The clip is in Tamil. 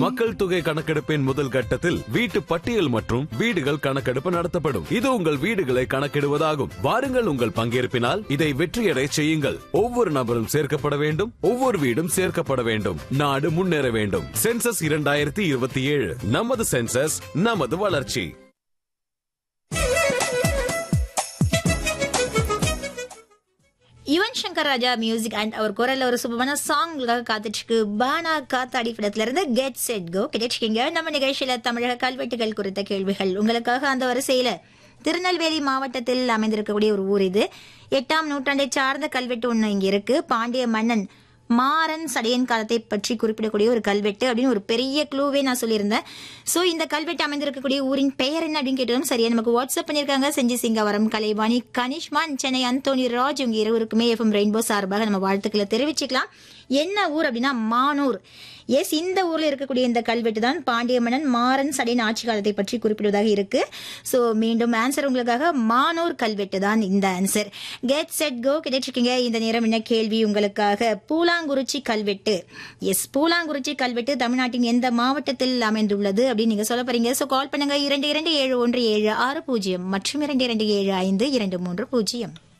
மக்கள் தொகை கணக்கெடுப்பின் முதல் கட்டத்தில் வீட்டு பட்டியல் மற்றும் வீடுகள் கணக்கெடுப்பு நடத்தப்படும் இது உங்கள் வீடுகளை கணக்கிடுவதாகும் வாருங்கள் உங்கள் பங்கேற்பினால் இதை வெற்றியடை செய்யுங்கள் ஒவ்வொரு நபரும் சேர்க்கப்பட வேண்டும் ஒவ்வொரு வீடும் சேர்க்கப்பட வேண்டும் நாடு முன்னேற வேண்டும் சென்சஸ் இரண்டாயிரத்தி இருபத்தி ஏழு நமது சென்சஸ் நமது வளர்ச்சி யுவன் சங்கர் ராஜா மியூசிக் அண்ட் அவர் குரல்ல ஒரு சூப்பரான சாங்காக காத்துட்டு பானா காத்தாடி படத்துல இருந்து கெட் செட் கோ கிடைச்சிக்கிங்க நம்ம நிகழ்ச்சியில தமிழக கல்வெட்டுகள் குறித்த கேள்விகள் உங்களுக்காக அந்த வரிசையில திருநெல்வேலி மாவட்டத்தில் அமைந்திருக்கக்கூடிய ஒரு ஊர் இது எட்டாம் நூற்றாண்டை சார்ந்த கல்வெட்டு ஒண்ணு இங்க இருக்கு பாண்டிய மன்னன் மாறன் சடையன் காலத்தை பற்றி குறிப்பிடக்கூடிய ஒரு கல்வெட்டு அப்படின்னு ஒரு பெரிய க்ளூவே நான் சொல்லியிருந்தேன் ஸோ இந்த கல்வெட்டு அமைந்திருக்கக்கூடிய ஊரின் பெயர் என்ன அப்படின்னு கேட்டதும் சரியா நமக்கு வாட்ஸ்அப் பண்ணியிருக்காங்க செஞ்சி சிங்கவரம் கலைவாணி கனிஷ்மான் சென்னை அந்தோனி ராஜ் இவங்க இருவருக்குமே எஃப்எம் ரெயின்போ சார்பாக நம்ம வாழ்த்துக்களை தெரிவிச்சுக்கலாம் என்ன ஊர் அப்படின்னா மானூர் எஸ் இந்த ஊர்ல இருக்கக்கூடிய இந்த கல்வெட்டு தான் பாண்டிய மன்னன் மாறன் சடையன் ஆட்சி காலத்தை பற்றி குறிப்பிடுவதாக இருக்கு ஸோ மீண்டும் ஆன்சர் உங்களுக்காக மானூர் கல்வெட்டு தான் இந்த ஆன்சர் கெட் செட் கோ கிடைச்சிருக்கீங்க இந்த நேரம் என்ன கேள்வி உங்களுக்காக பூலாங்குறிச்சி கல்வெட்டு எஸ் பூலாங்குறிச்சி கல்வெட்டு தமிழ்நாட்டின் எந்த மாவட்டத்தில் அமைந்துள்ளது அப்படின்னு நீங்க சொல்ல போறீங்க ஸோ கால் பண்ணுங்க இரண்டு இரண்டு ஏழு ஒன்று ஏழு ஆறு பூஜ்ஜியம் மற்றும் இரண்டு இரண்டு ஏழு ஐந்து இரண்டு மூன்று பூஜ்ஜியம்